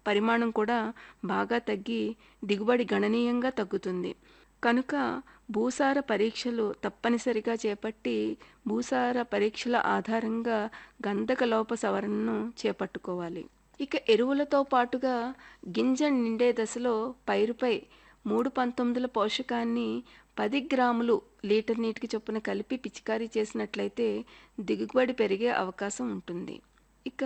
పరిమాణం కూడా బాగా తగ్గి దిగుబడి గణనీయంగా తగ్గుతుంది కనుక భూసార పరీక్షలు తప్పనిసరిగా చేపట్టి భూసార పరీక్షల ఆధారంగా గంధక లోప సవరణను చేపట్టుకోవాలి ఇక ఎరువులతో పాటుగా గింజ నిండే దశలో పైరుపై మూడు పంతొమ్మిదిల పోషకాన్ని పది గ్రాములు లీటర్ నీటికి చొప్పున కలిపి పిచికారీ చేసినట్లయితే దిగుబడి పెరిగే అవకాశం ఉంటుంది ఇక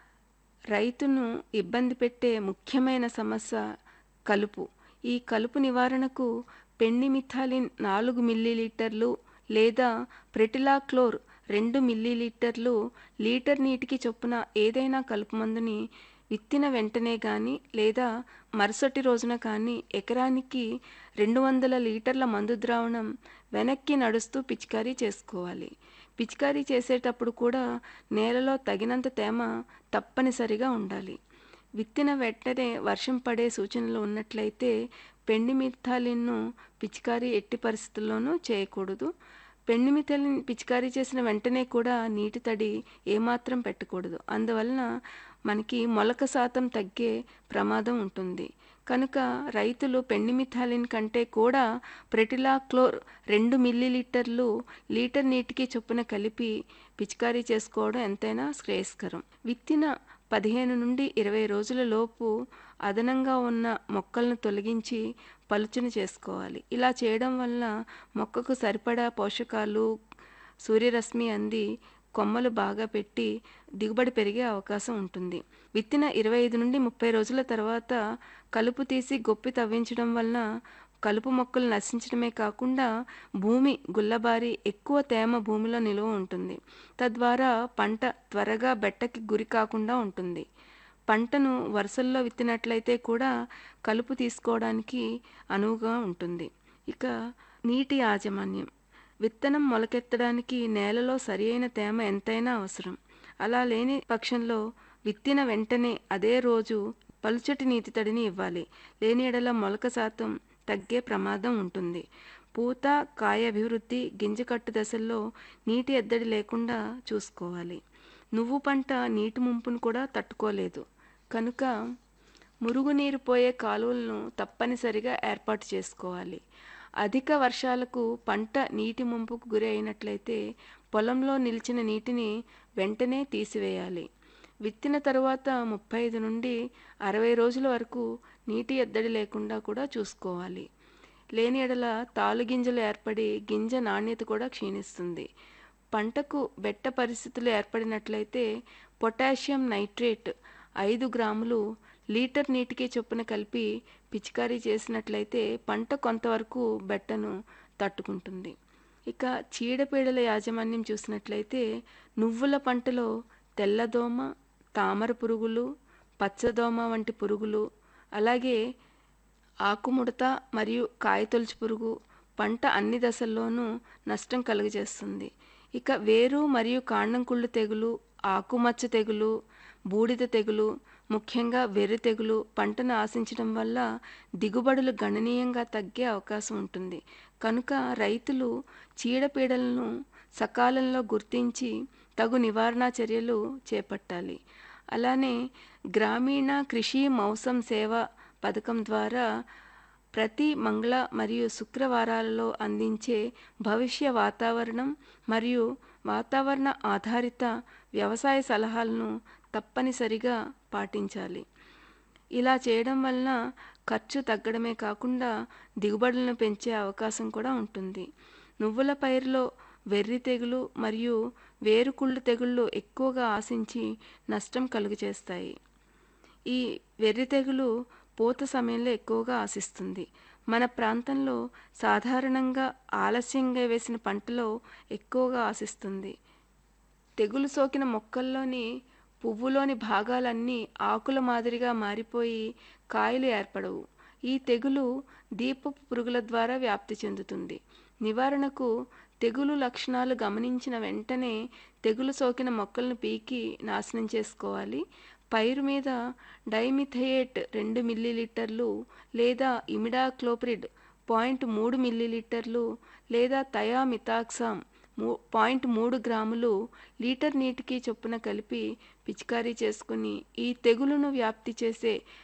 రైతును ఇబ్బంది పెట్టే ముఖ్యమైన సమస్య కలుపు ఈ కలుపు నివారణకు పెండిమిథాలిన్ నాలుగు మిల్లీలీటర్లు లేదా ప్రెటిలాక్లోర్ రెండు మిల్లీలీటర్లు లీటర్ నీటికి చొప్పున ఏదైనా కలుపు మందుని విత్తిన వెంటనే కానీ లేదా మరుసటి రోజున కానీ ఎకరానికి రెండు వందల లీటర్ల మందు ద్రావణం వెనక్కి నడుస్తూ పిచికారీ చేసుకోవాలి పిచికారీ చేసేటప్పుడు కూడా నేలలో తగినంత తేమ తప్పనిసరిగా ఉండాలి విత్తిన వెంటనే వర్షం పడే సూచనలు ఉన్నట్లయితే పెండిమిథాలిన్ను పిచికారీ ఎట్టి పరిస్థితుల్లోనూ చేయకూడదు పెండిమిథాలిన్ పిచికారీ చేసిన వెంటనే కూడా నీటి తడి ఏమాత్రం పెట్టకూడదు అందువలన మనకి మొలక శాతం తగ్గే ప్రమాదం ఉంటుంది కనుక రైతులు పెండిమిథాలిన్ కంటే కూడా ప్రెటిలాక్లోర్ రెండు మిల్లీలీటర్లు లీటర్ నీటికి చొప్పున కలిపి పిచికారీ చేసుకోవడం ఎంతైనా శ్రేయస్కరం విత్తిన పదిహేను నుండి ఇరవై రోజుల లోపు అదనంగా ఉన్న మొక్కలను తొలగించి పలుచన చేసుకోవాలి ఇలా చేయడం వల్ల మొక్కకు సరిపడా పోషకాలు సూర్యరశ్మి అంది కొమ్మలు బాగా పెట్టి దిగుబడి పెరిగే అవకాశం ఉంటుంది విత్తిన ఇరవై ఐదు నుండి ముప్పై రోజుల తర్వాత కలుపు తీసి గొప్పి తవ్వించడం వలన కలుపు మొక్కలు నశించడమే కాకుండా భూమి గుల్లబారి ఎక్కువ తేమ భూమిలో నిలువ ఉంటుంది తద్వారా పంట త్వరగా బెట్టకి గురి కాకుండా ఉంటుంది పంటను వరుసల్లో విత్తినట్లయితే కూడా కలుపు తీసుకోవడానికి అనువుగా ఉంటుంది ఇక నీటి యాజమాన్యం విత్తనం మొలకెత్తడానికి నేలలో సరియైన తేమ ఎంతైనా అవసరం అలా లేని పక్షంలో విత్తిన వెంటనే అదే రోజు పలుచటి నీటి తడిని ఇవ్వాలి లేని ఎడల మొలక శాతం తగ్గే ప్రమాదం ఉంటుంది పూత కాయ అభివృద్ధి గింజకట్టు దశల్లో నీటి ఎద్దడి లేకుండా చూసుకోవాలి నువ్వు పంట నీటి ముంపును కూడా తట్టుకోలేదు కనుక మురుగునీరు పోయే కాలువలను తప్పనిసరిగా ఏర్పాటు చేసుకోవాలి అధిక వర్షాలకు పంట నీటి ముంపుకు గురి అయినట్లయితే పొలంలో నిలిచిన నీటిని వెంటనే తీసివేయాలి విత్తిన తరువాత ముప్పై ఐదు నుండి అరవై రోజుల వరకు నీటి ఎద్దడి లేకుండా కూడా చూసుకోవాలి లేని ఎడల తాలుగింజలు ఏర్పడి గింజ నాణ్యత కూడా క్షీణిస్తుంది పంటకు బెట్ట పరిస్థితులు ఏర్పడినట్లయితే పొటాషియం నైట్రేట్ ఐదు గ్రాములు లీటర్ నీటికి చొప్పున కలిపి పిచికారీ చేసినట్లయితే పంట కొంతవరకు బెట్టను తట్టుకుంటుంది ఇక చీడపీడల యాజమాన్యం చూసినట్లయితే నువ్వుల పంటలో తెల్లదోమ తామర పురుగులు పచ్చదోమ వంటి పురుగులు అలాగే ఆకుముడత మరియు కాయతొలుచు పురుగు పంట అన్ని దశల్లోనూ నష్టం కలుగజేస్తుంది ఇక వేరు మరియు కాండం కుళ్ళు తెగులు ఆకుమచ్చ తెగులు బూడిద తెగులు ముఖ్యంగా వెర్రి తెగులు పంటను ఆశించడం వల్ల దిగుబడులు గణనీయంగా తగ్గే అవకాశం ఉంటుంది కనుక రైతులు చీడపీడలను సకాలంలో గుర్తించి తగు నివారణా చర్యలు చేపట్టాలి అలానే గ్రామీణ కృషి మౌసం సేవ పథకం ద్వారా ప్రతి మంగళ మరియు శుక్రవారాలలో అందించే భవిష్య వాతావరణం మరియు వాతావరణ ఆధారిత వ్యవసాయ సలహాలను తప్పనిసరిగా పాటించాలి ఇలా చేయడం వలన ఖర్చు తగ్గడమే కాకుండా దిగుబడులను పెంచే అవకాశం కూడా ఉంటుంది నువ్వుల పైరులో వెర్రి తెగులు మరియు వేరుకుళ్ళు తెగుళ్ళు ఎక్కువగా ఆశించి నష్టం కలుగజేస్తాయి ఈ వెర్రి తెగులు పూత సమయంలో ఎక్కువగా ఆశిస్తుంది మన ప్రాంతంలో సాధారణంగా ఆలస్యంగా వేసిన పంటలో ఎక్కువగా ఆశిస్తుంది తెగులు సోకిన మొక్కల్లోని పువ్వులోని భాగాలన్నీ ఆకుల మాదిరిగా మారిపోయి కాయలు ఏర్పడవు ఈ తెగులు దీపపు పురుగుల ద్వారా వ్యాప్తి చెందుతుంది నివారణకు తెగులు లక్షణాలు గమనించిన వెంటనే తెగులు సోకిన మొక్కలను పీకి నాశనం చేసుకోవాలి పైరు మీద డైమిథయేట్ రెండు మిల్లీలీటర్లు లేదా ఇమిడాక్లోప్రిడ్ పాయింట్ మూడు మిల్లీలీటర్లు లేదా థయామితాక్సామ్ మూ పాయింట్ మూడు గ్రాములు లీటర్ నీటికి చొప్పున కలిపి పిచికారీ చేసుకుని ఈ తెగులును వ్యాప్తి చేసే